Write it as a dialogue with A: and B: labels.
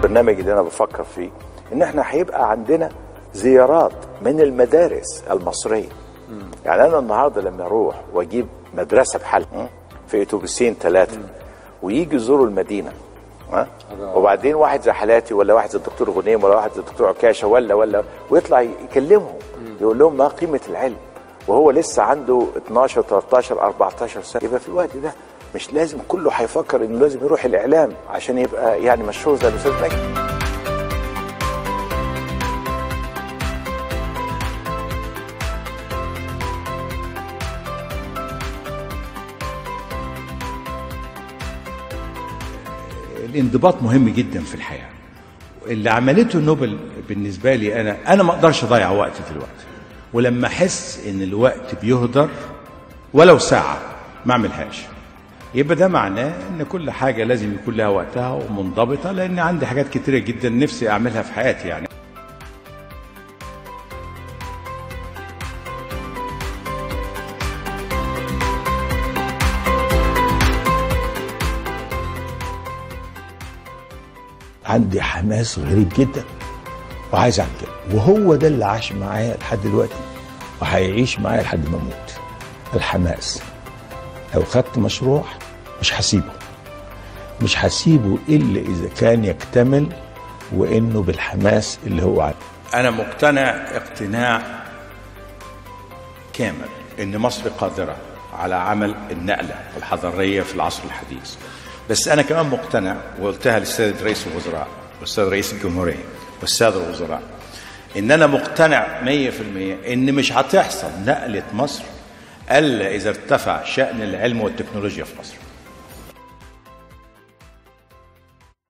A: البرنامج اللي انا بفكر فيه ان احنا هيبقى عندنا زيارات من المدارس المصريه يعني انا النهارده لما اروح واجيب مدرسه بحل في اتوبيسين ثلاثه ويجي يزوروا المدينه ها وبعدين واحد زي حالاتي ولا واحد زي الدكتور غنيم ولا واحد زي الدكتور عكاشه ولا ولا ويطلع يكلمهم يقول لهم ما قيمه العلم وهو لسه عنده 12 13 14 سنه يبقى في الوقت ده مش لازم كله هيفكر انه لازم يروح الاعلام عشان يبقى يعني مشهور زي الاستاذ مجدي
B: الانضباط مهم جدا في الحياه اللي عملته نوبل بالنسبه لي انا انا ما اقدرش اضيع وقت دلوقتي ولما احس ان الوقت بيهدر ولو ساعه ما اعملهاش يبقى ده معناه ان كل حاجه لازم يكون لها وقتها ومنضبطه لان عندي حاجات كتيره جدا نفسي اعملها في حياتي يعني
C: عندي حماس غريب جدا وعايز اعمل كده وهو ده اللي عاش معايا لحد دلوقتي وهيعيش معايا لحد ما اموت الحماس لو خدت مشروع مش هسيبه مش هسيبه الا اذا كان يكتمل وانه بالحماس اللي هو عنده
B: انا مقتنع اقتناع كامل ان مصر قادره على عمل النقله الحضاريه في العصر الحديث بس انا كمان مقتنع وقلتها للسيد رئيس الوزراء والسيد رئيس الجمهوريه والساده الوزراء ان انا مقتنع 100% ان مش هتحصل نقله مصر الا اذا ارتفع شان العلم والتكنولوجيا في مصر